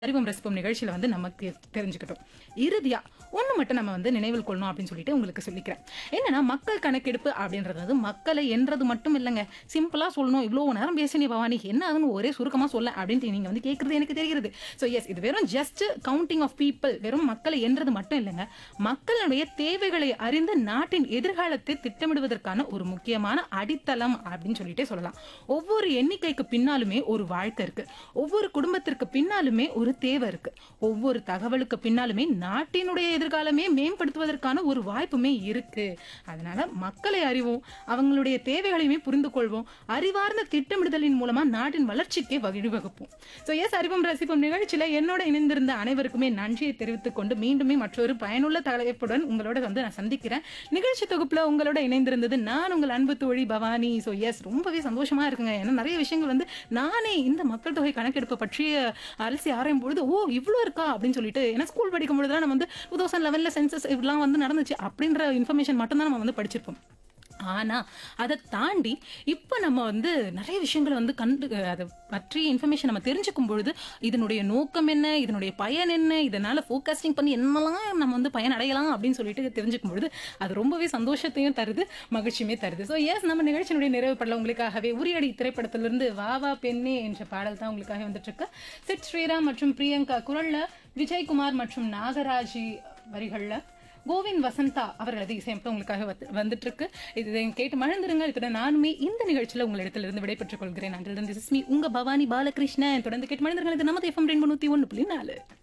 அறிவும் ரசிப்போம் நிகழ்ச்சியில வந்து நமக்கு தெரிஞ்சுக்கிட்டோம் இறுதியா ஒண்ணு மட்டும் நம்ம வந்து நினைவில் கொள்ளணும் அப்படின்னு சொல்லிட்டு உங்களுக்கு சொல்லிக்கிறேன் என்னன்னா மக்கள் கணக்கெடுப்பு அப்படின்றது வந்து மக்களை என்றது மட்டும் இல்லைங்க சிம்பிளா சொல்லணும் இவ்வளவு நேரம் பேசினி பவானி என்ன அதுன்னு ஒரே சுருக்கமா சொல்ல அப்படின்ட்டு நீங்க வந்து கேட்கறது எனக்கு தெரிகிறது ஸோ எஸ் இது வெறும் ஜஸ்ட் கவுண்டிங் ஆஃப் பீப்புள் வெறும் மக்களை என்றது மட்டும் இல்லைங்க மக்களுடைய தேவைகளை அறிந்து நாட்டின் எதிர்காலத்தை திட்டமிடுவதற்கான ஒரு முக்கியமான அடித்தளம் அப்படின்னு சொல்லிட்டே சொல்லலாம் ஒவ்வொரு எண்ணிக்கைக்கு பின்னாலுமே ஒரு வாழ்க்கை இருக்கு ஒவ்வொரு குடும்பத்திற்கு பின்னாலுமே ஒரு தேவை இருக்கு ஒவ்வொரு தகவலுக்கு பின்னாலுமே நாட்டினுடைய எதிர்காலமே மேம்படுத்துவதற்கான ஒரு வாய்ப்புமே இருக்கு அதனால மக்களை அறிவோம் அவங்களுடைய தேவைகளையுமே புரிந்து கொள்வோம் அறிவார்ந்த திட்டமிடுதலின் மூலமா நாட்டின் வளர்ச்சிக்கே வழிவகுப்போம் ஸோ எஸ் அறிவும் ரசிப்போம் நிகழ்ச்சியில என்னோட இணைந்திருந்த அனைவருக்குமே நன்றியை தெரிவித்துக் கொண்டு மீண்டுமே மற்றொரு பயனுள்ள தலைப்புடன் உங்களோட வந்து நான் சந்திக்கிறேன் நிகழ்ச்சி தொகுப்புல உங்களோட இணைந்திருந்தது நான் உங்கள் அன்பு தோழி பவானி ஸோ எஸ் ரொம்பவே சந்தோஷமா இருக்குங்க ஏன்னா நிறைய விஷயங்கள் வந்து நானே இந்த மக்கள் தொகை கணக்கெடுப்பு பற்றிய அலசி ஆராயும் பொழுது ஓ இவ்வளோ இருக்கா அப்படின்னு சொல்லிட்டு ஏன்னா ஸ்கூல் படிக்கும் பொழுதுலாம் நம்ம வந்து டூ தௌசண்ட் லெவனில் சென்சஸ் இப்படிலாம் வந்து நடந்துச்சு அப்படின்ற இன்ஃபர்மேஷன் மட்டும்தான் நம்ம வந்து படிச்சிருப்போம் ஆனா அதை தாண்டி இப்போ நம்ம வந்து நிறைய விஷயங்களை வந்து கண்டு அதை பற்றி இன்ஃபர்மேஷன் நம்ம தெரிஞ்சுக்கும் பொழுது இதனுடைய நோக்கம் என்ன இதனுடைய பயன் என்ன இதனால ஃபோக்கஸ்டிங் பண்ணி என்னெல்லாம் நம்ம வந்து பயன் அடையலாம் அப்படின்னு சொல்லிட்டு தெரிஞ்சுக்கும் பொழுது அது ரொம்பவே சந்தோஷத்தையும் தருது மகிழ்ச்சியுமே தருது ஸோ எஸ் நம்ம நிகழ்ச்சியினுடைய நிறைவு படல உங்களுக்காகவே உரியடி திரைப்படத்திலிருந்து வா வா பெண்ணே என்ற பாடல் தான் உங்களுக்காக வந்துட்டு இருக்கு சிட் ஸ்ரீராம் மற்றும் பிரியங்கா குரல்ல விஜயகுமார் மற்றும் நாகராஜி வரிகள்ல கோவிந்த் வசந்தா அவர்களது இசையமைப்பு உங்களுக்காக வந்து- வந்துட்டு இருக்கு இது கேட்டு மழந்துருங்க இத்துடன் நானுமே இந்த நிகழ்ச்சியில உங்களிடத்திலிருந்து விடைபெற்றுக் கொள்கிறேன் அன்றிலிருந்து திஸ் மீ உங்க பவானி பாலகிருஷ்ணன் தொடர்ந்து கேட்டு மழந்துருங்க இது நமது எஃப்எம் ரெண்டு நூத்தி ஒன்று புள்ளி நாலு